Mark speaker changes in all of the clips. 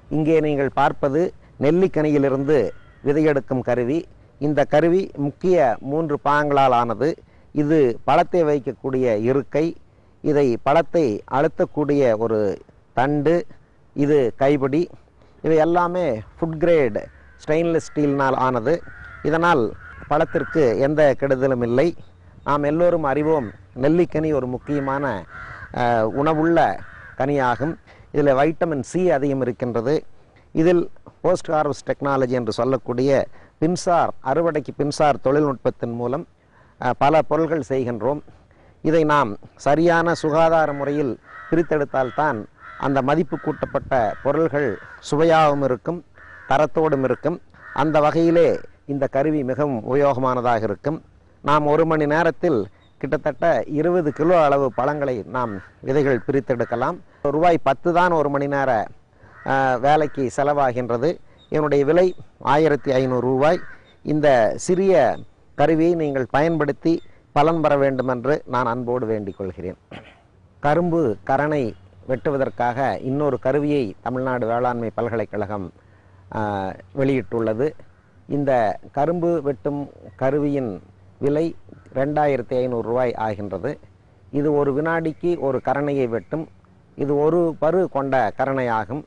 Speaker 1: இங்கே நீங்கள் பார்ப்பது நெல்லிக்கனியிலிருந்து விதையெடுக்கும் கருவி இந்த கருவி முக்கிய மூன்று பாகங்களால் ஆனது இது பழத்தை வைக்கக்கூடிய இருக்கை இதை பழத்தை அழுத்தக்கூடிய ஒரு தண்டு இது கைப்பிடி இவை எல்லாமே ஃபுட் கிரேட் ஸ்டெயின்லெஸ் ஸ்டீல்னால் ஆனது இதனால் பழத்திற்கு எந்த கெடுதலும் இல்லை நாம் எல்லோரும் அறிவோம் நெல்லிக்கனி ஒரு முக்கியமான அஹ், உணவுள்ள கனியாகும் இதில் வைட்டமின் சி அதிகம் இருக்கின்றது இதில் போஸ்ட் ஹார்வெஸ்ட் டெக்னாலஜி என்று சொல்லக்கூடிய பின்சார் அறுவடைக்கு பின்சார் தொழில்நுட்பத்தின் மூலம் அஹ், பல பொருள்கள் செய்கின்றோம் இதை நாம் சரியான சுகாதார முறையில் பிரித்தெடுத்தால்தான் அந்த மதிப்பு கூட்டப்பட்ட பொருள்கள் சுவையாகவும் இருக்கும் தரத்தோடும் இருக்கும் அந்த வகையிலே இந்த கருவி மிகவும் உபயோகமானதாக இருக்கும் நாம் ஒரு மணி நேரத்தில் கிட்டத்தட்ட இருபது கிலோ அளவு பழங்களை நாம் விதைகள் பிரித்தெடுக்கலாம் ரூபாய் பத்து தான் ஒரு மணி நேர அஹ், வேலைக்கு செலவாகின்றது இதனுடைய விலை ஆயிரத்தி ஐநூறு ரூபாய் இந்த சிறிய கருவியை நீங்கள் பயன்படுத்தி பலன் பெற வேண்டும் என்று நான் அன்போடு வேண்டிக் கொள்கிறேன் கரும்பு கரணை வெட்டுவதற்காக இன்னொரு கருவியை தமிழ்நாடு வேளாண்மை பல்கலைக்கழகம் ஆஹ், வெளியிட்டுள்ளது இந்த கரும்பு வெட்டும் கருவியின் விலை ரெண்டாயிரத்தி ஐநூறு ரூபாய் ஆகின்றது இது ஒரு வினாடிக்கு ஒரு கரணையை வெட்டும் இது ஒரு பரு கொண்ட கரணையாகும்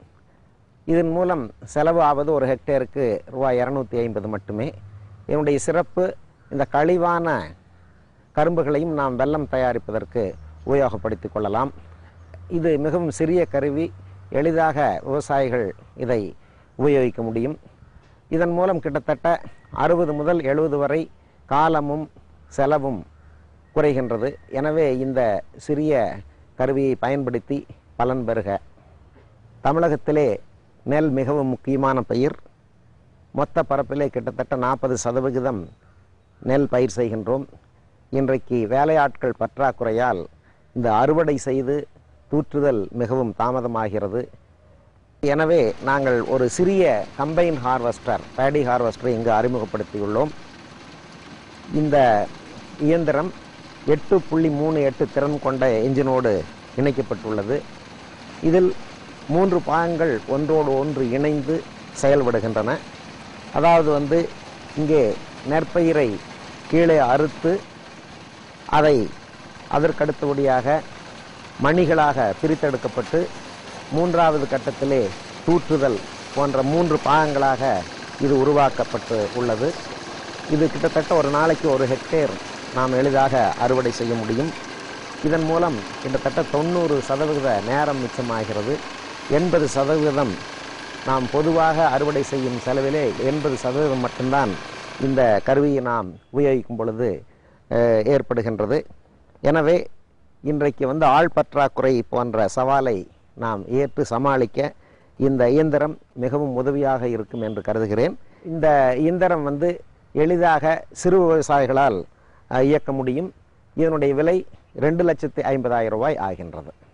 Speaker 1: இதன் மூலம் செலவு ஆவது ஒரு ஹெக்டேருக்கு ரூபாய் இரநூத்தி ஐம்பது மட்டுமே இதனுடைய சிறப்பு இந்த கழிவான கரும்புகளையும் நாம் வெல்லம் தயாரிப்பதற்கு உபயோகப்படுத்திக் கொள்ளலாம் இது மிகவும் சிறிய கருவி எளிதாக விவசாயிகள் இதை உபயோகிக்க முடியும் இதன் மூலம் கிட்டத்தட்ட அறுபது முதல் எழுபது வரை காலமும் செலவும் குறைகின்றது எனவே இந்த சிறிய கருவியை பயன்படுத்தி பலன் பெறுக தமிழகத்திலே நெல் மிகவும் முக்கியமான பயிர் மொத்த பரப்பிலே கிட்டத்தட்ட நாற்பது சதவிகிதம் நெல் பயிர் செய்கின்றோம் இன்றைக்கு வேலையாட்கள் பற்றாக்குறையால் இந்த அறுவடை செய்து தூற்றுதல் மிகவும் தாமதமாகிறது எனவே நாங்கள் ஒரு சிறிய கம்பைன் ஹார்வெஸ்டர் பேடி ஹார்வெஸ்டரை இங்கு அறிமுகப்படுத்தியுள்ளோம் இந்த இயந்திரம் எட்டு புள்ளி மூணு எட்டு திறன் கொண்ட என்ஜினோடு இணைக்கப்பட்டுள்ளது இதில் மூன்று பாகங்கள் ஒன்றோடு ஒன்று இணைந்து செயல்படுகின்றன அதாவது வந்து இங்கே நெற்பயிரை கீழே அறுத்து அதை அதற்கடுத்தபடியாக மணிகளாக பிரித்தெடுக்கப்பட்டு மூன்றாவது கட்டத்திலே தூற்றுதல் போன்ற மூன்று பாகங்களாக இது உருவாக்கப்பட்டு உள்ளது இது கிட்டத்தட்ட ஒரு நாளைக்கு ஒரு ஹெக்டேர் நாம் எளிதாக அறுவடை செய்ய முடியும் இதன் மூலம் கிட்டத்தட்ட தொண்ணூறு சதவிகித நேரம் மிச்சமாகிறது எண்பது சதவிகிதம் நாம் பொதுவாக அறுவடை செய்யும் செலவிலே எண்பது சதவீதம் மட்டும்தான் இந்த கருவியை நாம் உபயோகிக்கும் பொழுது அஹ், ஏற்படுகின்றது எனவே இன்றைக்கு வந்து ஆள் பற்றாக்குறை போன்ற சவாலை நாம் ஏற்று சமாளிக்க இந்த இயந்திரம் மிகவும் உதவியாக இருக்கும் என்று கருதுகிறேன் இந்த இயந்திரம் வந்து எளிதாக சிறு விவசாயிகளால் அஹ், இயக்க முடியும் இதனுடைய விலை ரெண்டு லட்சத்தி ஐம்பதாயிரம் ரூபாய் ஆகின்றது